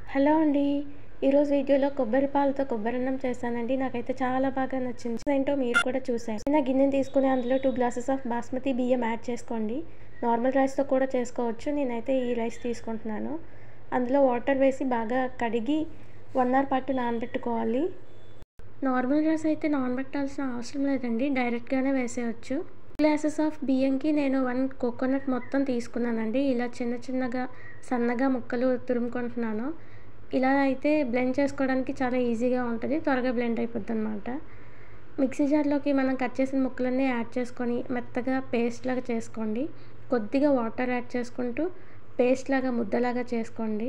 hello అండి ఈరోజు వీడియోలో కొబ్బరి పాలతో కొబ్బరి అన్నం చేశానండి నాకైతే చాలా బాగా నచ్చింది ఏంటో మీరు కూడా చూసారు చిన్న గిన్నెని తీసుకుని అందులో టూ గ్లాసెస్ ఆఫ్ బాస్మతి బియ్యం యాడ్ చేసుకోండి నార్మల్ రైస్తో కూడా చేసుకోవచ్చు నేనైతే ఈ రైస్ తీసుకుంటున్నాను అందులో వాటర్ వేసి బాగా కడిగి వన్ అవర్ పాటు నానబెట్టుకోవాలి నార్మల్ రైస్ అయితే నానబెట్టాల్సిన అవసరం లేదండి డైరెక్ట్గానే వేసేయచ్చు గ్లాసెస్ ఆఫ్ బియ్యంకి నేను వన్ కోకోనట్ మొత్తం తీసుకున్నానండి ఇలా చిన్న చిన్నగా సన్నగా ముక్కలు తురుముకుంటున్నాను ఇలా అయితే బ్లెండ్ చేసుకోవడానికి చాలా ఈజీగా ఉంటుంది త్వరగా బ్లెండ్ అయిపోద్ది అనమాట మిక్సీ జార్లోకి మనం కట్ చేసిన ముక్కలన్నీ యాడ్ చేసుకొని మెత్తగా పేస్ట్ లాగా చేసుకోండి కొద్దిగా వాటర్ యాడ్ చేసుకుంటూ పేస్ట్ లాగా ముద్దలాగా చేసుకోండి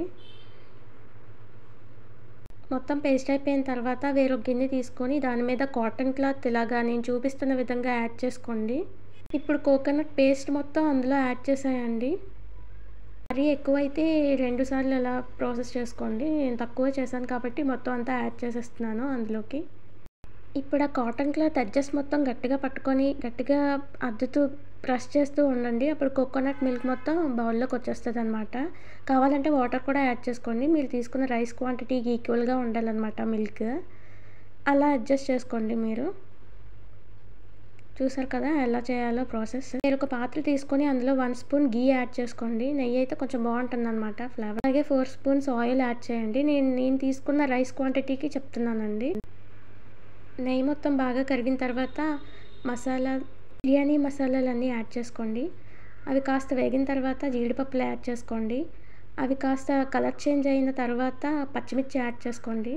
మొత్తం పేస్ట్ అయిపోయిన తర్వాత వేరొక గిన్నె తీసుకొని దాని మీద కాటన్ క్లాత్ ఇలాగా నేను చూపిస్తున్న విధంగా యాడ్ చేసుకోండి ఇప్పుడు కోకోనట్ పేస్ట్ మొత్తం అందులో యాడ్ చేసేయండి మరీ ఎక్కువైతే రెండు సార్లు అలా ప్రాసెస్ చేసుకోండి నేను తక్కువ చేశాను కాబట్టి మొత్తం అంతా యాడ్ చేసేస్తున్నాను అందులోకి ఇప్పుడు ఆ కాటన్ క్లాత్ అడ్జస్ట్ మొత్తం గట్టిగా పట్టుకొని గట్టిగా అద్దుతూ ప్రెస్ చేస్తూ ఉండండి అప్పుడు కోకోనట్ మిల్క్ మొత్తం బౌల్లోకి వచ్చేస్తుంది అనమాట కావాలంటే వాటర్ కూడా యాడ్ చేసుకోండి మీరు తీసుకున్న రైస్ క్వాంటిటీకి ఈక్వల్గా ఉండాలన్నమాట మిల్క్ అలా అడ్జస్ట్ చేసుకోండి మీరు చూసారు కదా ఎలా చేయాలో ప్రాసెస్ మీరు ఒక పాత్ర తీసుకొని అందులో వన్ స్పూన్ గీ యాడ్ చేసుకోండి నెయ్యి అయితే కొంచెం బాగుంటుంది అనమాట ఫ్లేవర్ అలాగే ఫోర్ స్పూన్స్ ఆయిల్ యాడ్ చేయండి నేను నేను తీసుకున్న రైస్ క్వాంటిటీకి చెప్తున్నానండి నెయ్యి మొత్తం బాగా కరిగిన తర్వాత మసాలా బిర్యానీ మసాలాలన్నీ యాడ్ చేసుకోండి అవి కాస్త వేగిన తర్వాత జీడిపప్పులు యాడ్ చేసుకోండి అవి కాస్త కలర్ చేంజ్ అయిన తర్వాత పచ్చిమిర్చి యాడ్ చేసుకోండి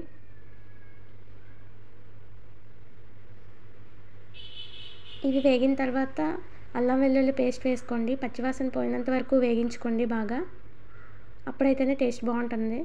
ఇవి వేగిన తర్వాత అల్లం వెల్లుల్లి పేస్ట్ వేసుకోండి పచ్చివాసన పోయినంత వరకు వేగించుకోండి బాగా అప్పుడైతేనే టేస్ట్ బాగుంటుంది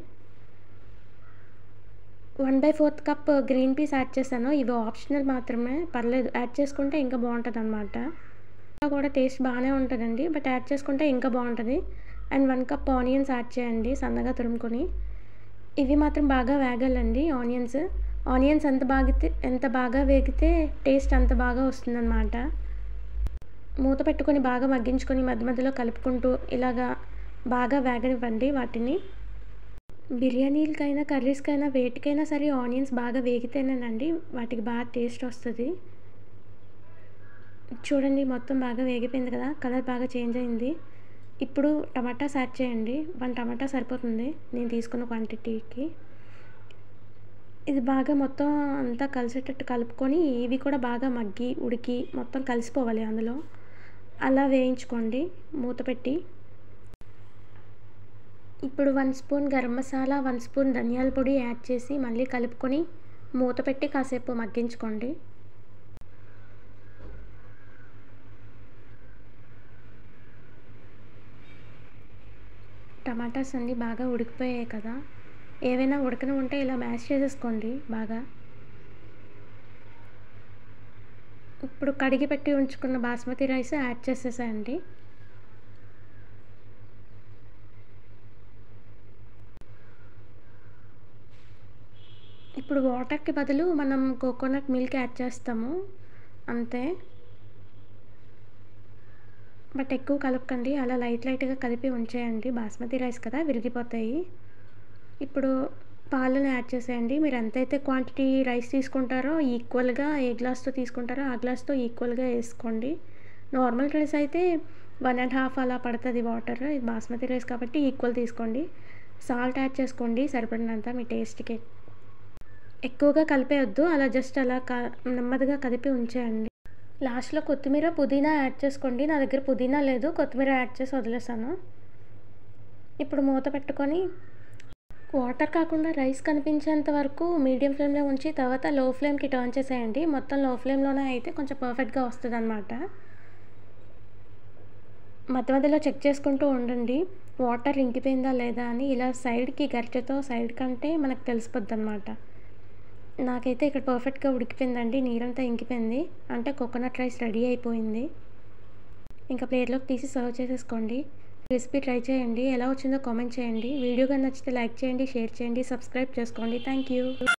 one by fourth cup green peas add చేశాను ఇవి ఆప్షనల్ మాత్రమే పర్లేదు యాడ్ చేసుకుంటే ఇంకా బాగుంటుంది అనమాట కూడా టేస్ట్ బాగానే ఉంటుందండి బట్ యాడ్ చేసుకుంటే ఇంకా బాగుంటుంది and one cup onions add చేయండి సన్నగా తురుముకొని ఇవి మాత్రం బాగా వేగాలండి ఆనియన్స్ ఆనియన్స్ ఎంత బాగితే ఎంత బాగా వేగితే టేస్ట్ అంత బాగా వస్తుందన్నమాట మూత పెట్టుకొని బాగా మగ్గించుకొని మధ్య మధ్యలో కలుపుకుంటూ ఇలాగా బాగా వేగనివ్వండి వాటిని బిర్యానీలకైనా కర్రీస్కైనా వేటికైనా సరే ఆనియన్స్ బాగా వేగితేనేనండి వాటికి బాగా టేస్ట్ వస్తుంది చూడండి మొత్తం బాగా వేగిపోయింది కదా కలర్ బాగా చేంజ్ అయింది ఇప్పుడు టమాటాస్ యాడ్ చేయండి వన్ టమాటా సరిపోతుంది నేను తీసుకున్న క్వాంటిటీకి ఇది బాగా మొత్తం అంతా కలిసేటట్టు కలుపుకొని ఇవి కూడా బాగా మగ్గి ఉడికి మొత్తం కలిసిపోవాలి అందులో అలా వేయించుకోండి మూత పెట్టి ఇప్పుడు one spoon garam masala one spoon ధనియాల పొడి యాడ్ చేసి మళ్ళీ కలుపుకొని మూత పెట్టి కాసేపు మగ్గించుకోండి టమాటాస్ అన్నీ బాగా ఉడికిపోయాయి కదా ఏవైనా ఉడకని ఉంటే ఇలా మ్యాష్ చేసేసుకోండి బాగా ఇప్పుడు కడిగి పెట్టి ఉంచుకున్న బాస్మతి రైస్ యాడ్ చేసేసాయండి ఇప్పుడు వాటర్కి బదులు మనం కోకోనట్ మిల్క్ యాడ్ చేస్తాము అంతే బట్ ఎక్కువ కలపకండి అలా లైట్ లైట్గా కలిపి ఉంచేయండి బాస్మతి రైస్ కదా విరిగిపోతాయి ఇప్పుడు పాలను యాడ్ చేసేయండి మీరు ఎంతైతే క్వాంటిటీ రైస్ తీసుకుంటారో ఈక్వల్గా ఏ గ్లాస్తో తీసుకుంటారో ఆ గ్లాస్తో ఈక్వల్గా వేసుకోండి నార్మల్ రైస్ అయితే వన్ అండ్ హాఫ్ అలా పడుతుంది వాటర్ ఇది బాస్మతి రైస్ కాబట్టి ఈక్వల్ తీసుకోండి సాల్ట్ యాడ్ చేసుకోండి సరిపడినంత మీ టేస్ట్కి ఎక్కువగా కలిపేయొద్దు అలా జస్ట్ అలా క నెమ్మదిగా కలిపి ఉంచేయండి లాస్ట్లో కొత్తిమీర పుదీనా యాడ్ చేసుకోండి నా దగ్గర పుదీనా లేదు కొత్తిమీర యాడ్ చేసి వదిలేసాను ఇప్పుడు మూత పెట్టుకొని వాటర్ కాకుండా రైస్ కనిపించేంత వరకు మీడియం ఫ్లేమ్లో ఉంచి తర్వాత లో ఫ్లేమ్కి టర్న్ చేసేయండి మొత్తం లో ఫ్లేమ్లోనే అయితే కొంచెం పర్ఫెక్ట్గా వస్తుంది అనమాట మధ్య మధ్యలో చెక్ చేసుకుంటూ ఉండండి వాటర్ ఇంకిపోయిందా లేదా అని ఇలా సైడ్కి గరిటెతో సైడ్ కంటే మనకు తెలిసిపోద్ది అనమాట నాకైతే ఇక్కడ పర్ఫెక్ట్గా ఉడికిపోయిందండి నీరంతా ఇంకిపోయింది అంటే కోకోనట్ రైస్ రెడీ అయిపోయింది ఇంకా ప్లేట్లోకి తీసి సర్వ్ చేసేసుకోండి రెసిపీ ట్రై చేయండి ఎలా వచ్చిందో కామెంట్ చేయండి వీడియో కానీ నచ్చితే లైక్ చేయండి షేర్ చేయండి సబ్స్క్రైబ్ చేసుకోండి థ్యాంక్ యూ